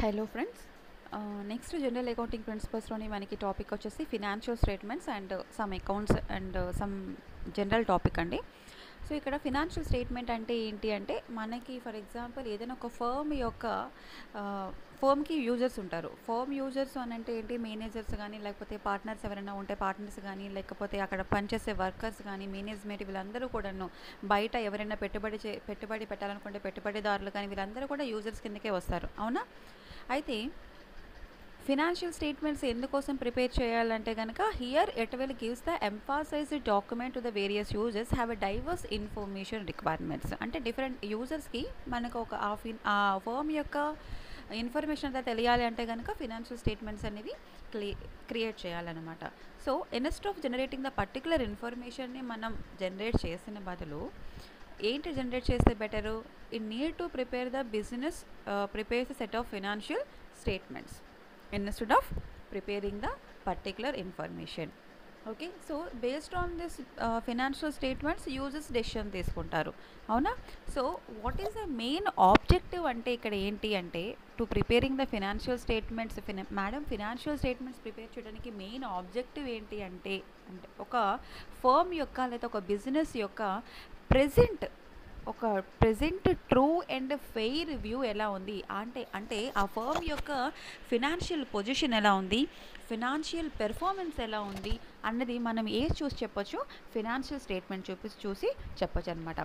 hello friends next general accounting ప్రిన్సిపల్స్లోని మనకి topic వచ్చేసి financial statements and some accounts and some general topic అండి so ఇక్కడ financial statement అంటే ఏంటి అంటే మనకి ఫర్ ఎగ్జాంపుల్ ఏదైనా ఒక ఫర్మ్ యొక్క ఫర్మ్కి యూజర్స్ ఉంటారు ఫర్మ్ యూజర్స్ అని అంటే ఏంటి మేనేజర్స్ కానీ లేకపోతే పార్ట్నర్స్ ఎవరైనా ఉంటే పార్ట్నర్స్ కానీ లేకపోతే అక్కడ పనిచేసే వర్కర్స్ కానీ మేనేజ్మెంట్ వీళ్ళందరూ కూడాను బయట ఎవరైనా పెట్టుబడి చే పెట్టుబడి పెట్టాలనుకుంటే పెట్టుబడిదారులు కానీ వీళ్ళందరూ కూడా యూజర్స్ కిందకే వస్తారు అవునా అయితే ఫినాన్షియల్ స్టేట్మెంట్స్ ఎందుకోసం ప్రిపేర్ చేయాలంటే కనుక here it will gives the emphasized document to the various users have a diverse information requirements అంటే డిఫరెంట్ యూజర్స్కి మనకు ఒక ఆ ఫిన్ ఆ ఫర్మ్ యొక్క ఇన్ఫర్మేషన్ అంతా తెలియాలి అంటే కనుక ఫినాన్షియల్ స్టేట్మెంట్స్ అనేవి క్లి క్రియేట్ చేయాలన్నమాట so instead of generating the particular ఇన్ఫర్మేషన్ని మనం జనరేట్ చేసిన బదులు ఏంటి జనరేట్ చేస్తే బెటరు ఈ need to prepare the business prepares the set of financial statements instead of preparing the particular information okay so based on this financial statements users decision తీసుకుంటారు అవునా so what is the main objective అంటే ఇక్కడ ఏంటి అంటే to preparing the financial statements ఫినా madam financial statements prepare చేయడానికి main objective ఏంటి అంటే అంటే ఒక ఫర్మ్ యొక్క లేదా ఒక బిజినెస్ యొక్క ప్రెజెంట్ ఒక present true and fair view ఎలా ఉంది అంటే అంటే ఆ ఫర్మ్ యొక్క ఫినాన్షియల్ పొజిషన్ ఎలా ఉంది ఫినాన్షియల్ పెర్ఫార్మెన్స్ ఎలా ఉంది అన్నది మనం ఏ చూసి చెప్పొచ్చు ఫినాన్షియల్ స్టేట్మెంట్ చూపి చూసి చెప్పొచ్చు అనమాట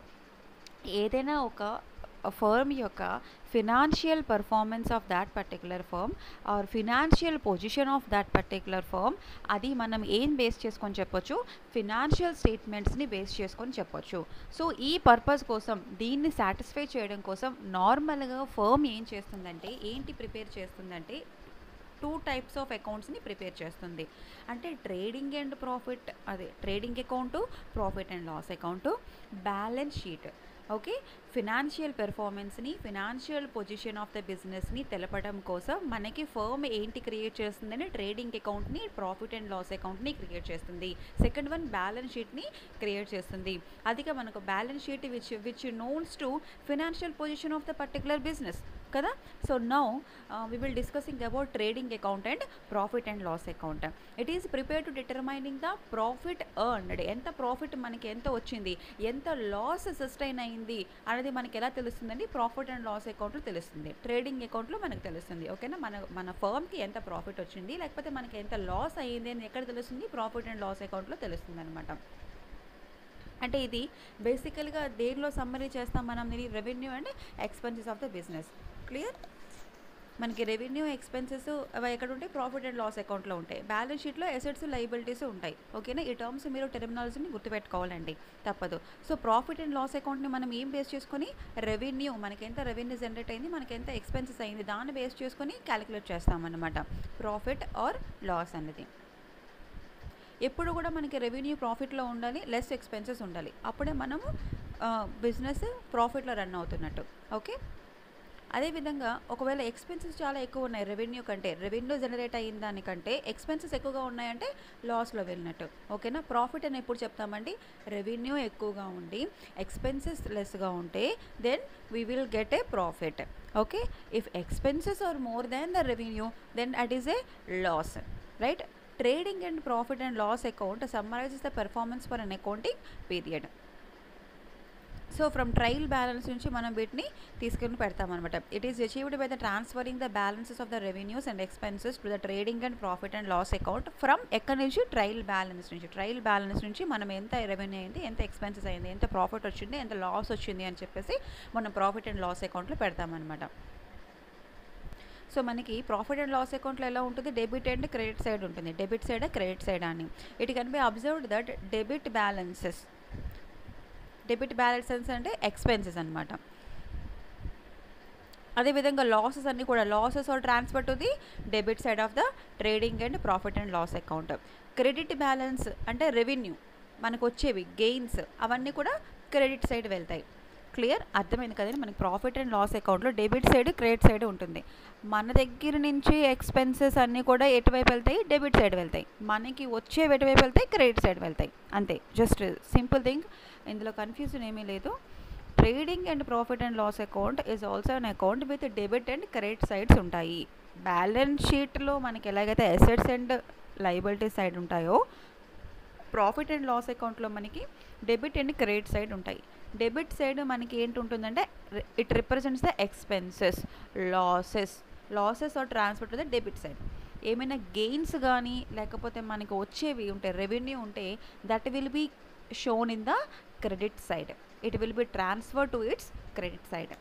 ఏదైనా ఒక ఫర్మ్ యొక్క financial performance of that particular firm or financial position of that particular firm అది మనం ఏం బేస్ చేసుకొని చెప్పొచ్చు ఫినాన్షియల్ స్టేట్మెంట్స్ని బేస్ చేసుకొని చెప్పొచ్చు సో ఈ పర్పస్ కోసం దీన్ని సాటిస్ఫై చేయడం కోసం నార్మల్గా ఫర్మ్ ఏం చేస్తుందంటే ఏంటి ప్రిపేర్ చేస్తుందంటే టూ టైప్స్ ఆఫ్ అకౌంట్స్ని ప్రిపేర్ చేస్తుంది అంటే ట్రేడింగ్ అండ్ ప్రాఫిట్ అదే trading account profit and loss account balance sheet okay financial పెర్ఫార్మెన్స్ని ఫినాన్షియల్ పొజిషన్ ఆఫ్ ద బిజినెస్ని తెలపడం కోసం మనకి ఫర్మ్ ఏంటి క్రియేట్ చేస్తుందని ట్రేడింగ్ అకౌంట్ని ప్రాఫిట్ అండ్ లాస్ అకౌంట్ని క్రియేట్ చేస్తుంది సెకండ్ వన్ బ్యాలెన్స్ షీట్ని క్రియేట్ చేస్తుంది అదిగా మనకు balance sheet which which knowns to financial position of the particular business కదా so now we will discussing about trading account and profit and loss account it is prepare to determining the profit earned ఎంత profit మనకి ఎంత వచ్చింది ఎంత loss sustain అయింది అనేది మనకి ఎలా తెలుస్తుందండి ప్రాఫిట్ అండ్ లాస్ అకౌంట్లో తెలుస్తుంది ట్రేడింగ్ అకౌంట్లో మనకు తెలుస్తుంది ఓకేనా మన మన ఫర్మ్కి ఎంత ప్రాఫిట్ వచ్చింది లేకపోతే మనకి ఎంత లాస్ అయ్యింది అని ఎక్కడ తెలుస్తుంది ప్రాఫిట్ అండ్ లాస్ అకౌంట్లో తెలుస్తుంది అనమాట అంటే ఇది బేసికల్గా దేనిలో సమ్మరీ చేస్తాం మనం దీని revenue and expenses of the business clear మనకి రెవెన్యూ ఎక్స్పెన్సెస్ అవి ఎక్కడ ఉంటాయి ప్రాఫిట్ అండ్ లాస్ అకౌంట్లో ఉంటాయి బ్యాలెన్స్ షీట్లో అసెట్స్ లైబిలిటీస్ ఉంటాయి ఓకేనా ఈ టర్మ్స్ మీరు టెర్మినాలజీని గుర్తుపెట్టుకోవాలండి తప్పదు సో ప్రాఫిట్ అండ్ లాస్ అకౌంట్ని మనం ఏం బేస్ చేసుకొని రెవెన్యూ మనకి ఎంత రెవెన్యూ జనరేట్ అయింది మనకి ఎంత ఎక్స్పెన్సెస్ అయింది దాన్ని బేస్ చేసుకొని క్యాలిక్యులేట్ చేస్తామన్నమాట ప్రాఫిట్ ఆర్ లాస్ అనేది ఎప్పుడు కూడా మనకి రెవెన్యూ ప్రాఫిట్లో ఉండాలి లెస్ ఎక్స్పెన్సెస్ ఉండాలి అప్పుడే మనము బిజినెస్ ప్రాఫిట్లో రన్ అవుతున్నట్టు ఓకే అదేవిధంగా ఒకవేళ ఎక్స్పెన్సెస్ చాలా ఎక్కువ ఉన్నాయి రెవెన్యూ కంటే రెవెన్యూ జనరేట్ అయిన దానికంటే ఎక్స్పెన్సెస్ ఎక్కువగా ఉన్నాయంటే లాస్లో వెళ్ళినట్టు ఓకేనా ప్రాఫిట్ అని ఎప్పుడు చెప్తామండి రెవెన్యూ ఎక్కువగా ఉండి ఎక్స్పెన్సెస్ లెస్గా ఉంటే then we will get a profit okay if expenses are more than the revenue then it is a loss right trading and profit and loss account summarizes the performance for an accounting period so from trial balance నుంచి మనం వీటిని తీసుకుని పెడతామన్నమాట it is achieved by the transferring the balances of the revenues and expenses to the trading and profit and loss account from ఎక్కడి నుంచి trial balance నుంచి trial balance నుంచి మనం ఎంత రెవెన్యూ అయింది ఎంత ఎక్స్పెన్సెస్ అయింది ఎంత ప్రాఫిట్ వచ్చింది ఎంత లాస్ వచ్చింది అని చెప్పేసి మనం ప్రాఫిట్ అండ్ లాస్ అకౌంట్లో పెడతామన్నమాట సో మనకి ప్రాఫిట్ అండ్ లాస్ అకౌంట్లో ఎలా ఉంటుంది డెబిట్ అండ్ క్రెడిట్ సైడ్ ఉంటుంది డెబిట్ సైడ్ క్రెడిట్ సైడ్ అని it can be observed that debit balances debit balances అంటే ఎక్స్పెన్సెస్ అనమాట అదేవిధంగా లాసెస్ అన్నీ కూడా losses are transfer to the debit side of the trading and profit and loss account credit balance అంటే revenue మనకు వచ్చేవి gains అవన్నీ కూడా క్రెడిట్ సైడ్ వెళ్తాయి క్లియర్ అర్థమైంది కదండి మనకి ప్రాఫిట్ అండ్ లాస్ అకౌంట్లో డెబిట్ సైడ్ క్రెడిట్ సైడ్ ఉంటుంది మన దగ్గర నుంచి ఎక్స్పెన్సెస్ అన్నీ కూడా ఎటువైపు వెళ్తాయి డెబిట్ సైడ్ వెళ్తాయి మనకి వచ్చేవి ఎటువైపు వెళ్తాయి క్రెడిట్ సైడ్ వెళ్తాయి అంతే జస్ట్ సింపుల్ థింగ్ ఇందులో కన్ఫ్యూజన్ ఏమీ లేదు trading and profit and loss account is also an account with debit and credit sides ఉంటాయి బ్యాలెన్స్ షీట్లో మనకి ఎలాగైతే అసెట్స్ అండ్ లైబిలిటీ సైడ్ ఉంటాయో ప్రాఫిట్ అండ్ లాస్ అకౌంట్లో మనకి డెబిట్ అండ్ క్రెడిట్ సైడ్ ఉంటాయి డెబిట్ సైడ్ మనకి ఏంటి ఉంటుందంటే it represents the expenses losses losses are transfer to the debit side ఏమైనా గెయిన్స్ కానీ లేకపోతే మనకి వచ్చేవి ఉంటాయి రెవెన్యూ ఉంటే that will be shown in the credit side it will be transfer to its credit side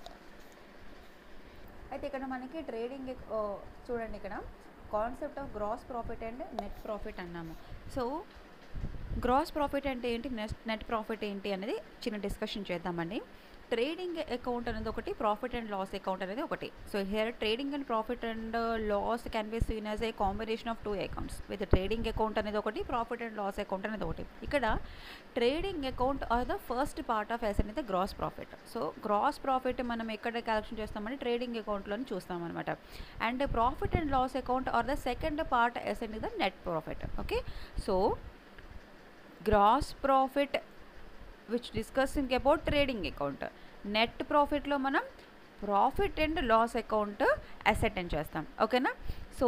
అయితే ఇక్కడ మనకి ట్రేడింగ్ చూడండి ఇక్కడ concept of gross profit and net profit అన్నాము సో గ్రాస్ ప్రాఫిట్ అంటే ఏంటి నెట్ నెట్ ప్రాఫిట్ ఏంటి అనేది చిన్న డిస్కషన్ చేద్దామండి ట్రేడింగ్ అకౌంట్ అనేది ఒకటి ప్రాఫిట్ అండ్ లాస్ అకౌంట్ అనేది ఒకటి so here trading and profit and loss can be seen as a combination of two accounts with trading account అనేది ఒకటి ప్రాఫిట్ అండ్ లాస్ అకౌంట్ అనేది ఒకటి ఇక్కడ trading account are the first part of as అనేది gross profit so gross profit మనం ఎక్కడ calculation చేస్తామంటే trading అకౌంట్లోని చూస్తామన్నమాట and profit and loss account are the second part as అనేది the net profit okay so gross profit which discussing about trading account net ప్రాఫిట్లో మనం profit and loss account asset అని చేస్తాం ఓకేనా so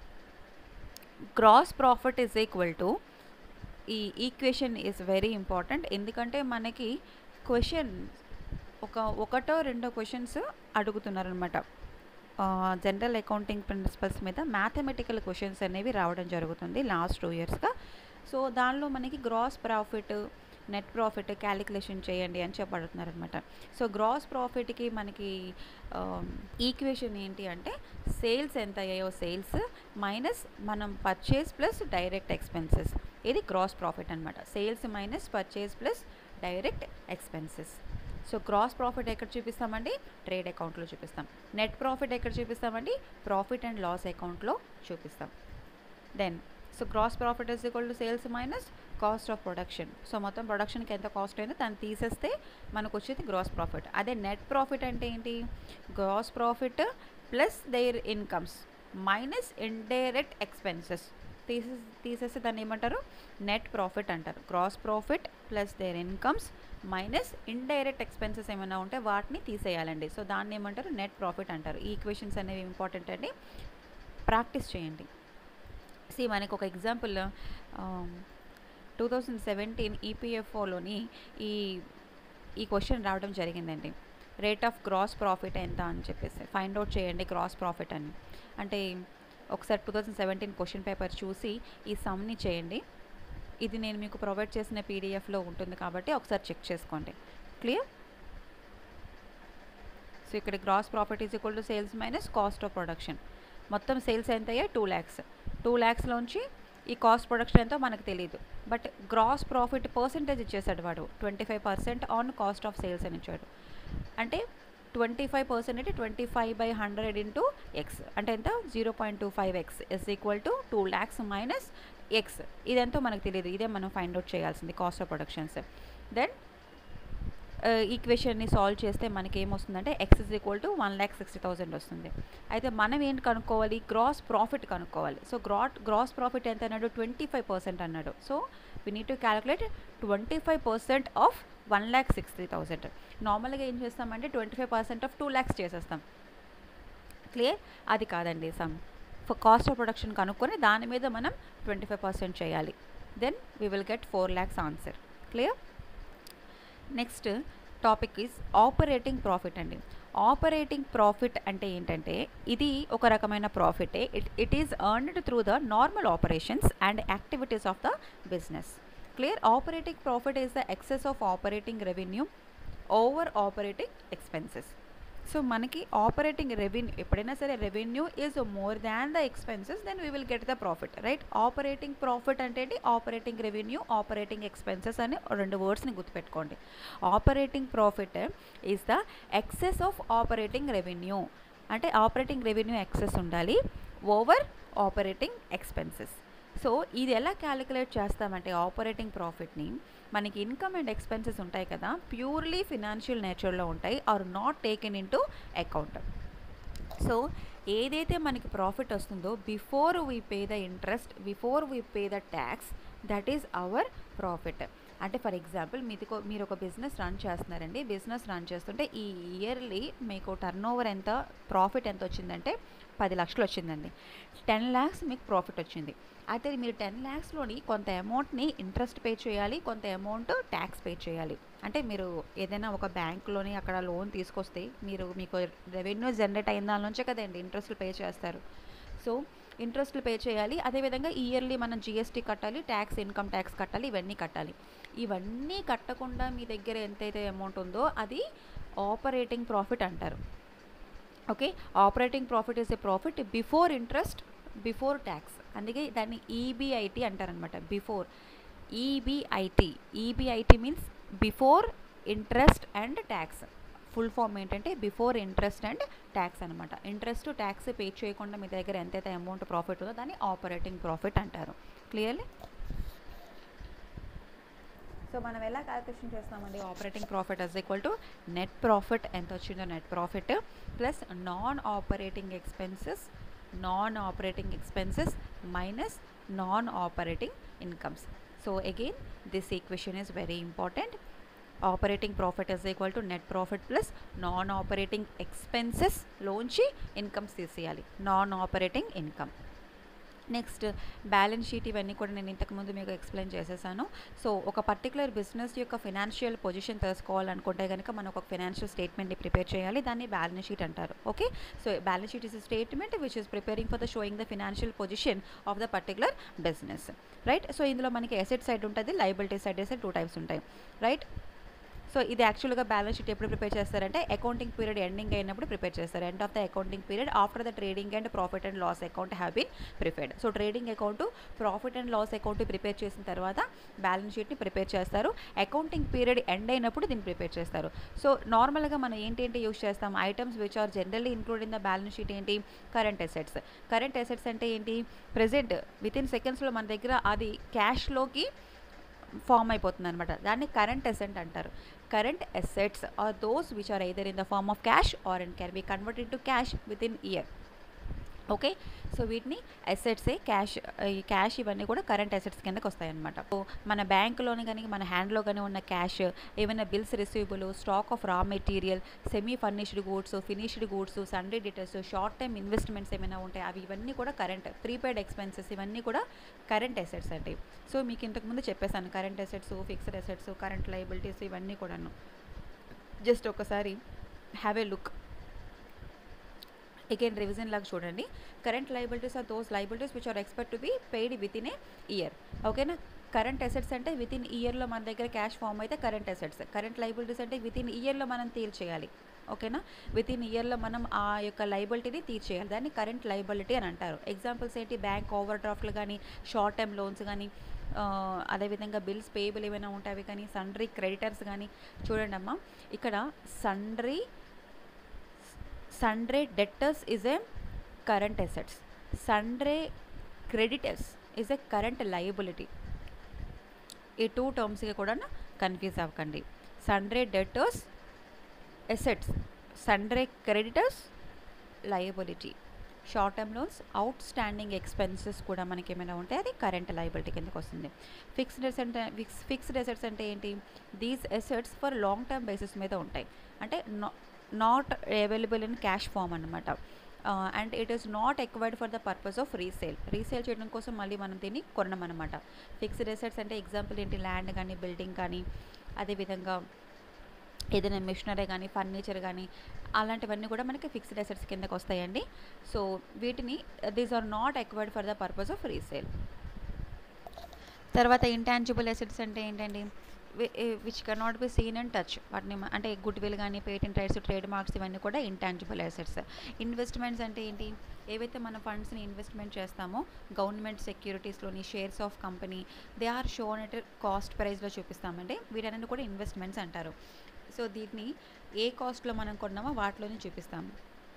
gross profit is equal to ఈ equation is very important ఎందుకంటే మనకి question ఒక ఒకటో రెండో క్వశ్చన్స్ అడుగుతున్నారనమాట జనరల్ అకౌంటింగ్ ప్రిన్సిపల్స్ మీద మ్యాథమెటికల్ క్వశ్చన్స్ అనేవి రావడం జరుగుతుంది లాస్ట్ టూ ఇయర్స్గా సో దానిలో మనకి gross profit net profit calculation చేయండి అని చెప్పడుతున్నారనమాట సో గ్రాస్ ప్రాఫిట్కి మనకి ఈక్వేషన్ ఏంటి అంటే సేల్స్ ఎంత అయ్యాయో సేల్స్ మైనస్ మనం పర్చేస్ ప్లస్ డైరెక్ట్ ఎక్స్పెన్సెస్ ఇది గ్రాస్ ప్రాఫిట్ అనమాట sales minus purchase plus direct expenses so gross profit ఎక్కడ చూపిస్తామండి ట్రేడ్ అకౌంట్లో చూపిస్తాం నెట్ ప్రాఫిట్ ఎక్కడ చూపిస్తామండి ప్రాఫిట్ అండ్ లాస్ అకౌంట్లో చూపిస్తాం then so gross profit is equal to sales minus cost of production so మొత్తం ప్రొడక్షన్కి ఎంత కాస్ట్ అయిందో దాన్ని తీసేస్తే మనకు వచ్చేది గ్రాస్ ప్రాఫిట్ అదే నెట్ ప్రాఫిట్ అంటే ఏంటి gross profit plus their incomes minus indirect expenses తీసే తీసేస్తే దాన్ని ఏమంటారు నెట్ ప్రాఫిట్ అంటారు gross profit plus their incomes minus indirect expenses ఏమైనా ఉంటే వాటిని తీసేయాలండి సో దాన్ని ఏమంటారు నెట్ ప్రాఫిట్ అంటారు ఈ ఈక్వేషన్స్ అనేవి ఇంపార్టెంట్ అండి ప్రాక్టీస్ చేయండి సి మనకు ఒక ఎగ్జాంపుల్ టూ థౌజండ్ సెవెంటీన్ ఈపీఎఫ్ఓలోని ఈ ఈ క్వశ్చన్ రావడం జరిగిందండి రేట్ ఆఫ్ గ్రాస్ ప్రాఫిట్ ఎంత అని చెప్పేసి ఫైండ్ అవుట్ చేయండి గ్రాస్ ప్రాఫిట్ అని అంటే ఒకసారి two thousand seventeen question paper చూసి ఈ సమ్ని చేయండి ఇది నేను మీకు ప్రొవైడ్ చేసిన పీడిఎఫ్లో ఉంటుంది కాబట్టి ఒకసారి చెక్ చేసుకోండి క్లియర్ సో ఇక్కడ gross profit is equal to sales minus cost of production మొత్తం సేల్స్ ఎంత అయ్యాయి టూ ల్యాక్స్ టూ ల్యాక్స్లోంచి ఈ కాస్ట్ ప్రొడక్షన్ ఎంతో మనకు తెలియదు బట్ గ్రాస్ ప్రాఫిట్ పర్సంటేజ్ ఇచ్చేసాడు వాడు twenty five percent on cost of sales అని ఇచ్చాడు అంటే ట్వంటీ ఫైవ్ పర్సెంట్ అంటే twenty five by hundred into x అంటే ఎంత zero point two five x is equal to two lakhs minus x ఇదంతా మనకు తెలియదు ఇదే మనం ఫైండ్ అవుట్ చేయాల్సింది కాస్ట్ ఆఫ్ ప్రొడక్షన్స్ దెన్ ఈక్వేషన్ని సాల్వ్ చేస్తే మనకి ఏమొస్తుందంటే x is equal to one lakh sixty thousand వస్తుంది అయితే మనం ఏంటి కనుక్కోవాలి గ్రాస్ ప్రాఫిట్ కనుక్కోవాలి సో గ్రాట్ గ్రాస్ ప్రాఫిట్ ఎంత అన్నాడు ట్వంటీ ఫైవ్ పర్సెంట్ అన్నాడు so we need to calculate twenty five percent of one lakh sixty thousand నార్మల్గా ఏం చేస్తామంటే twenty five percent of two lakhs చేసేస్తాం క్లియర్ అది కాదండి some for cost of production కనుక్కొని దాని మీద మనం ట్వంటీ ఫైవ్ పర్సెంట్ చేయాలి then we will get four lakhs answer clear next topic is operating profit అండి ఆపరేటింగ్ ప్రాఫిట్ అంటే ఏంటంటే ఇది ఒక రకమైన ప్రాఫిటే it it is earned through the normal operations and activities of the business clear operating profit is the excess of operating revenue over operating expenses so మనకి operating revenue ఎప్పుడైనా సరే revenue is more than the expenses then we will get the profit right operating profit అంటే ఏంటి operating revenue operating expenses అని రెండు వర్డ్స్ని గుర్తుపెట్టుకోండి operating profit is the excess of operating revenue అంటే ఆపరేటింగ్ రెవెన్యూ ఎక్సెస్ ఉండాలి ఓవర్ ఆపరేటింగ్ ఎక్స్పెన్సెస్ సో ఇది ఎలా క్యాలిక్యులేట్ చేస్తామంటే ఆపరేటింగ్ ప్రాఫిట్ని మనకి ఇన్కమ్ అండ్ ఎక్స్పెన్సెస్ ఉంటాయి కదా ప్యూర్లీ ఫినాన్షియల్ నేచర్లో ఉంటాయి are not taken into account so ఏదైతే మనకి ప్రాఫిట్ వస్తుందో before we pay the interest before we pay the tax that is our profit అంటే ఫర్ ఎగ్జాంపుల్ మీది మీరు ఒక బిజినెస్ రన్ చేస్తున్నారండి బిజినెస్ రన్ చేస్తుంటే ఈ ఇయర్లీ మీకు టర్న్ ఓవర్ ఎంత ప్రాఫిట్ ఎంత వచ్చిందంటే పది లక్షలు వచ్చిందండి టెన్ ల్యాక్స్ మీకు ప్రాఫిట్ వచ్చింది అయితే మీరు టెన్ ల్యాక్స్లోని కొంత అమౌంట్ని ఇంట్రెస్ట్ పే చేయాలి కొంత అమౌంట్ ట్యాక్స్ పే చేయాలి అంటే మీరు ఏదైనా ఒక బ్యాంకులోని అక్కడ లోన్ తీసుకొస్తే మీరు మీకు రెవెన్యూ జనరేట్ అయిన దాని నుంచే కదండి ఇంట్రెస్ట్లు పే చేస్తారు సో ఇంట్రెస్ట్లు పే చేయాలి అదేవిధంగా ఇయర్లీ మనం జిఎస్టీ కట్టాలి ట్యాక్స్ ఇన్కమ్ ట్యాక్స్ కట్టాలి ఇవన్నీ కట్టాలి ఇవన్నీ కట్టకుండా మీ దగ్గర ఎంతైతే అమౌంట్ ఉందో అది ఆపరేటింగ్ ప్రాఫిట్ అంటారు okay operating profit is a profit before interest before tax అందుకే దాన్ని ఈబిఐటి అంటారనమాట before EBIT EBIT means before interest and tax full form ఏంటంటే బిఫోర్ ఇంట్రెస్ట్ అండ్ ట్యాక్స్ అనమాట ఇంట్రెస్ట్ ట్యాక్స్ పే చేయకుండా మీ దగ్గర ఎంతైతే అమౌంట్ ప్రాఫిట్ ఉందో దాన్ని ఆపరేటింగ్ ప్రాఫిట్ అంటారు క్లియర్లీ సో మనం ఎలా క్యాల్కులేషన్ చేస్తామండి operating profit is equal to net profit ఎంత వచ్చిందో net profit plus non operating expenses non operating expenses minus non operating incomes so again this equation is very important operating profit is equal to net profit plus non operating expenses లోంచి incomes తీసేయాలి non operating income next balance sheet ఇవన్నీ కూడా నేను ఇంతకుముందు మీకు explain చేసేసాను so ఒక particular business యొక్క ఫినాన్షియల్ పొజిషన్ తెలుసుకోవాలనుకుంటే కనుక మనం ఒక ఫినాన్షియల్ స్టేట్మెంట్ని ప్రిపేర్ చేయాలి దాన్ని బ్యాలెన్స్ షీట్ అంటారు okay so balance sheet is statement which is preparing for the showing the financial position of the particular business right so ఇందులో మనకి ఎసెట్ సైడ్ ఉంటుంది లైబిలిటీ సైడ్ వేసే టూ టైప్స్ ఉంటాయి right so ఇది యాక్చువల్గా balance sheet ఎప్పుడు prepare చేస్తారంటే accounting period ending అయినప్పుడు ప్రిపేర్ చేస్తారు end of the accounting period after the trading and profit and loss account have been prepared so trading account profit and loss account prepare చేసిన తర్వాత balance షీట్ని prepare చేస్తారు accounting period end అయినప్పుడు దీన్ని prepare చేస్తారు so నార్మల్గా మనం ఏంటంటే యూస్ చేస్తాం items which are generally include in the balance sheet ఏంటి కరెంట్ అసెట్స్ కరెంట్ అసెట్స్ అంటే ఏంటి ప్రెజెంట్ విత్ ఇన్ సెకండ్స్లో మన దగ్గర అది క్యాష్లోకి ఫామ్ అయిపోతుంది అనమాట దాన్ని కరెంట్ అసెంట్ అంటారు current assets are those which are either in the form of cash or in can be converted to cash within year okay so వీటిని అసెట్సే క్యాష్ ఈ క్యాష్ ఇవన్నీ కూడా కరెంట్ అసెట్స్ కిందకి వస్తాయన్నమాట సో మన బ్యాంకులోని కానీ మన హ్యాండ్లో కానీ ఉన్న క్యాష్ ఏమైనా bills receivable stock of raw material semi furnished goods finished goods sundry debtors short time investments ఏమైనా ఉంటాయి అవి ఇవన్నీ కూడా కరెంట్ ప్రీపెయిడ్ ఎక్స్పెన్సెస్ ఇవన్నీ కూడా కరెంట్ అసెట్స్ అండి సో మీకు ఇంతకుముందు చెప్పేశాను current assets fixed assets current liabilities ఇవన్నీ కూడాను జస్ట్ ఒకసారి have a look again revision లాగా చూడండి current liabilities are those liabilities which are expect to be paid within a year ఓకేనా కరెంట్ అసెట్స్ అంటే విత్ ఇన్ ఇయర్లో మన దగ్గర క్యాష్ ఫామ్ అయితే కరెంట్ అసెట్స్ కరెంట్ లైబిలిటీస్ అంటే విత్ ఇన్ ఇయర్లో మనం తీర్చేయాలి ఓకేనా విత్ ఇన్ ఇయర్లో మనం ఆ యొక్క లైబిలిటీని తీర్చేయాలి దాన్ని కరెంట్ లైబిలిటీ అని అంటారు ఎగ్జాంపుల్స్ ఏంటి బ్యాంక్ ఓవర్ డ్రాఫ్ట్లు కానీ షార్ట్ టైమ్ లోన్స్ కానీ అదేవిధంగా బిల్స్ పేయబుల్ ఏమైనా ఉంటాయి కానీ సండ్రీ క్రెడిటర్స్ కానీ చూడండి అమ్మా ఇక్కడ sundry sundry debtors is a current assets sundry creditors is a current liability ఈ టూ టర్మ్స్కి కూడా కన్ఫ్యూజ్ అవ్వకండి sundry debtors assets sundry creditors liability short term loans outstanding expenses కూడా మనకి ఏమైనా ఉంటే అది కరెంట్ లయబిలిటీ కిందకి వస్తుంది fixed asset fix fixed assets అంటే ఏంటి these assets for long term basis మీద ఉంటాయి అంటే not available in cash form అనమాట and it is not acquired for the purpose of resale resale చేయడం కోసం మళ్ళీ మనం దీన్ని కొనడం అనమాట ఫిక్స్డ్ ఎసెట్స్ అంటే ఎగ్జాంపుల్ ఏంటి ల్యాండ్ కానీ బిల్డింగ్ కానీ అదేవిధంగా ఏదైనా మిషనరీ కానీ ఫర్నిచర్ కానీ అలాంటివన్నీ కూడా మనకి ఫిక్స్డ్ అసెట్స్ కిందకి వస్తాయండి సో వీటిని these are not acquired for the purpose of resale తర్వాత ఇంటాంజిబుల్ అసెట్స్ అంటే ఏంటండి which cannot be seen and touch వాటిని అంటే గుడ్ విల్ కానీ పేటెంట్ రైట్స్ ట్రేడ్ మార్క్స్ ఇవన్నీ కూడా ఇంటాంజిబుల్ అసెట్స్ ఇన్వెస్ట్మెంట్స్ అంటే ఏంటి ఏవైతే మన ఫండ్స్ని ఇన్వెస్ట్మెంట్ చేస్తామో గవర్నమెంట్ సెక్యూరిటీస్లోని shares of company they are shown at cost ప్రైస్లో చూపిస్తామండి వీటన్నీ కూడా ఇన్వెస్ట్మెంట్స్ అంటారు సో దీన్ని ఏ కాస్ట్లో మనం కొన్నామో వాటిలోనే చూపిస్తాము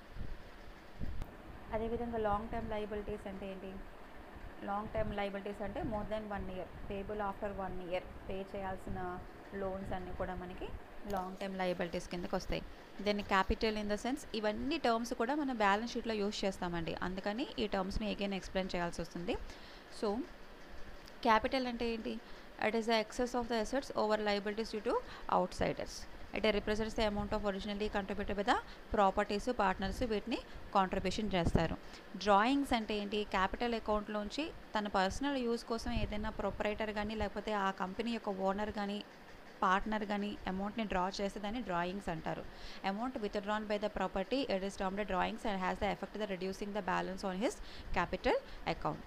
అదేవిధంగా లాంగ్ టర్మ్ లైబిలిటీస్ అంటే ఏంటి లాంగ్ టర్మ్ లైబిలిటీస్ అంటే more than one year payable after one year pay చేయాల్సిన లోన్స్ అన్నీ కూడా మనకి లాంగ్ టర్మ్ లయబిలిటీస్ కిందకి వస్తాయి then capital in the sense ఇవన్నీ టర్మ్స్ కూడా మనం బ్యాలెన్స్ షీట్లో యూస్ చేస్తామండి అందుకని ఈ టర్మ్స్ని ఎగైన్ ఎక్స్ప్లెయిన్ చేయాల్సి వస్తుంది సో క్యాపిటల్ అంటే ఏంటి it is the excess of the assets over liabilities due to outsiders it represents the amount of originally contributed by the properties partners వీటిని కాంట్రిబ్యూషన్ చేస్తారు డ్రాయింగ్స్ అంటే ఏంటి క్యాపిటల్ అకౌంట్లోంచి తన personal use కోసం ఏదైనా proprietor కానీ లేకపోతే ఆ కంపెనీ యొక్క ఓనర్ కానీ పార్ట్నర్ కానీ అమౌంట్ని డ్రా చేస్తే దాన్ని డ్రాయింగ్స్ అంటారు amount withdrawn by the property it is termed drawings and has the effect the reducing the balance on his capital account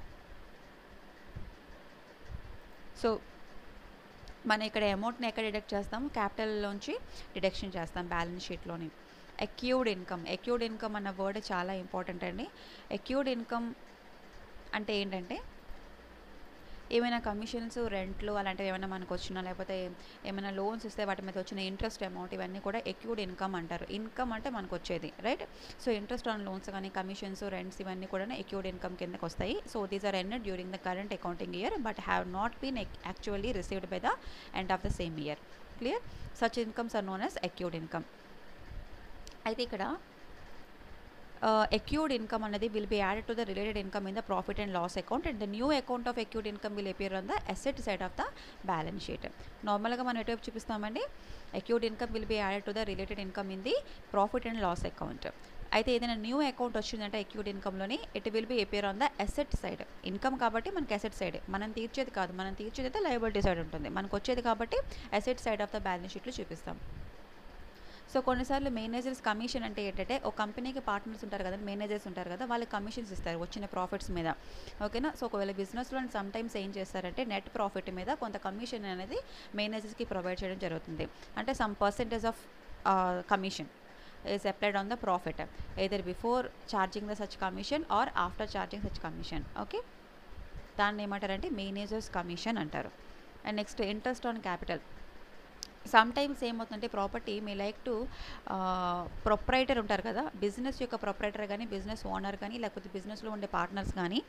so మనం ఇక్కడ అమౌంట్ని ఎక్కడ డిడక్ట్ చేస్తాం క్యాపిటల్లోంచి డిడక్షన్ చేస్తాం బ్యాలెన్స్ షీట్లోని ఎక్యూడ్ ఇన్కమ్ ఎక్యూడ్ ఇన్కమ్ అన్న వర్డ్ చాలా ఇంపార్టెంట్ అండి ఎక్యూడ్ ఇన్కమ్ అంటే ఏంటంటే ఏమైనా కమిషన్స్ రెంట్లు అలాంటివి ఏమైనా మనకు వచ్చినా లేకపోతే ఏమైనా లోన్స్ ఇస్తే వాటి మీద వచ్చిన ఇంట్రెస్ట్ అమౌంట్ ఇవన్నీ కూడా ఎక్యూడ్ ఇన్కమ్ అంటారు ఇన్కమ్ అంటే మనకు వచ్చేది right so interest on loans కానీ కమిషన్స్ రెంట్స్ ఇవన్నీ కూడా ఎక్యూడ్ ఇన్కమ్ కిందకి వస్తాయి సో దీస్ ఆర్ ఎన్ during the current accounting year but have not been actually received by the end of the same year clear such incomes are known as accrued income అయితే ఇక్కడ accrued income అనేది will be added to the related income in the profit and loss account and the new account of accrued income will appear on the asset side of the balance sheet నార్మల్గా మనం ఎటువైపు చూపిస్తామండి accrued income will be added to the related income in the profit and loss account అయితే ఏదైనా new account వచ్చిందంటే accrued ఇన్కమ్లోని it will be appear on the asset side income కాబట్టి మనకి అసెట్ సైడ్ మనం తీర్చేది కాదు మనం తీర్చేది అయితే లయబిలిటీ సైడ్ ఉంటుంది మనకు వచ్చేది కాబట్టి asset side of the balance షీట్లో చూపిస్తాం సో కొన్నిసార్లు మేనేజర్స్ కమిషన్ అంటే ఏంటంటే ఒక కంపెనీకి పార్ట్నర్స్ ఉంటారు కదా మేనేజర్స్ ఉంటారు కదా వాళ్ళకి కమిషన్స్ ఇస్తారు వచ్చిన ప్రాఫిట్స్ మీద ఓకేనా సో ఒకవేళ బిజినెస్లో సమ్ టైమ్స్ ఏం చేస్తారంటే నెట్ ప్రాఫిట్ మీద కొంత కమిషన్ అనేది మేనేజర్స్కి ప్రొవైడ్ చేయడం జరుగుతుంది అంటే some percentage of commission is applied on the profit either before charging the such commission or after charging such commission okay దాన్ని ఏమంటారంటే మేనేజర్స్ కమిషన్ అంటారు and next interest on capital some times ఏమవుతుందంటే property మీ like to proprietor ఉంటారు కదా business యొక్క proprietor కానీ business owner కానీ లేకపోతే బిజినెస్లో ఉండే పార్ట్నర్స్ కానీ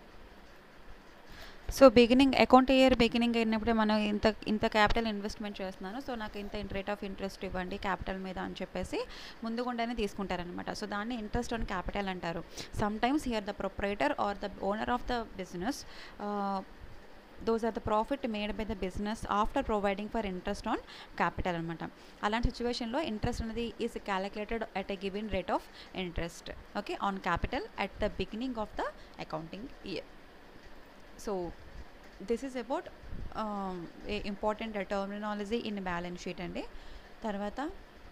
so beginning account year beginning అయినప్పుడే మనం ఇంత ఇంత క్యాపిటల్ ఇన్వెస్ట్మెంట్ చేస్తున్నాను సో నాకు ఇంత రేట్ ఆఫ్ ఇంట్రెస్ట్ ఇవ్వండి క్యాపిటల్ మీద అని చెప్పేసి ముందుగుండానే తీసుకుంటారనమాట సో దాన్ని ఇంట్రెస్ట్ ఆన్ క్యాపిటల్ అంటారు some times here the proprietor are the owner of the business those are the profit made by the business after providing for interest on capital అనమాట అలాంటి సిచ్యువేషన్లో ఇంట్రెస్ట్ అనేది is calculated at a given rate of interest okay on capital at the beginning of the accounting year so this is about important terminology in balance sheet అండి తర్వాత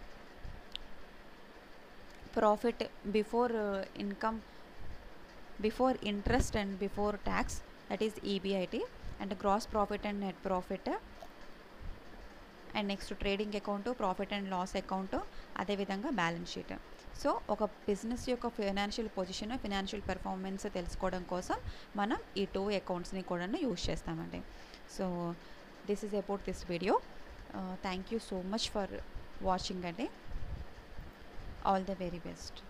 profit before income before interest and before tax that is EBIT and gross profit and net profit and next trading account profit and loss account అదేవిధంగా balance sheet so ఒక business యొక్క financial position financial performance తెలుసుకోవడం కోసం మనం ఈ two అకౌంట్స్ని కూడా use చేస్తామండి so this is about this video thank you so much for watching అండి ఆల్ ద వెరీ బెస్ట్